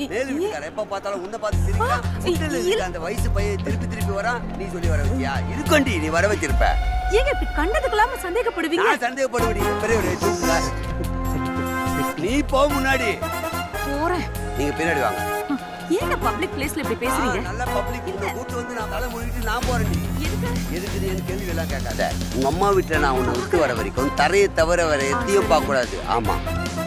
மேலு வீட்டுக்கார எப்ப பார்த்தாலும் உன்னை பார்த்து சிரிக்கிறான் முட்டில இருக்க அந்த வயசு பையன் திருப்பி திருப்பி வரான் நீ சொல்லி வர வச்சியா இருக்கண்டி நீ வர வச்சிருப்ப ஏங்க இப்படி கண்டதுக்கெல்லாம சந்தேகப்படுவீங்க நான் சந்தேகப்படுவடி பெரியவரே தூக்குங்க. நீ போ முன்னாடி போறேன் நீங்க பின்னாடி வாங்க ஏங்க பப்ளிக் பிளேஸ்ல இப்படி பேசுறீங்க ஆ, நல்ல பப்ளிக் இந்த கூட்டு வந்து நான் தலை மூடிட்டு நான் போறேன் எதுக்கு எதுக்கு நீ எனக்கு கேள்வி எல்லாம் கேட்காத உங்க அம்மா வீட்டுல நான் உன்னை விட்டு வர வரைக்கும் தரையை தவிர வேற எத்தையும் பார்க்க கூடாது ஆமா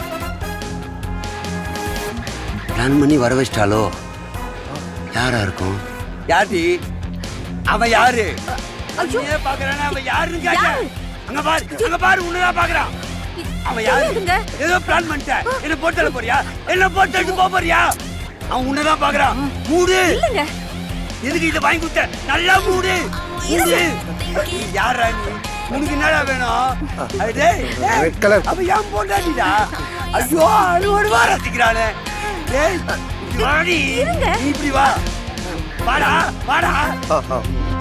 பிளான் பண்ணி வர வச்சிட்டாலோ யாரா இருக்கும் யாருடி அவன் யாரு ஐயோ. நீ பாக்குறானே அவன் யாருன்னு கேட்ட யாரு? அங்க பாரு அங்க பாரு உன்னதான் பாக்குறான் அவன் யாரு தெரியாதுங்க. ஏதோ பிளான் பண்ணிட்ட என்ன போட்டு போறியா என்ன போட்டு போக போறியா அவன் உன்னதான் பாக்குறான் மூடு இல்லங்க எதுக்கு இதை வாங்கி கொடுத்த நல்லா மூடு மூடு யாரா நீ உனக்கு என்னடா வேணும் அடே, டேய், Red color. அவ ஏன் போட்டாடிடா ஐயோ அழுவடுவா ரசிக்கிறானே டேய் இப்படி வாடி நீ இப்படி வா வாடா வாடா ஆ, ஆ.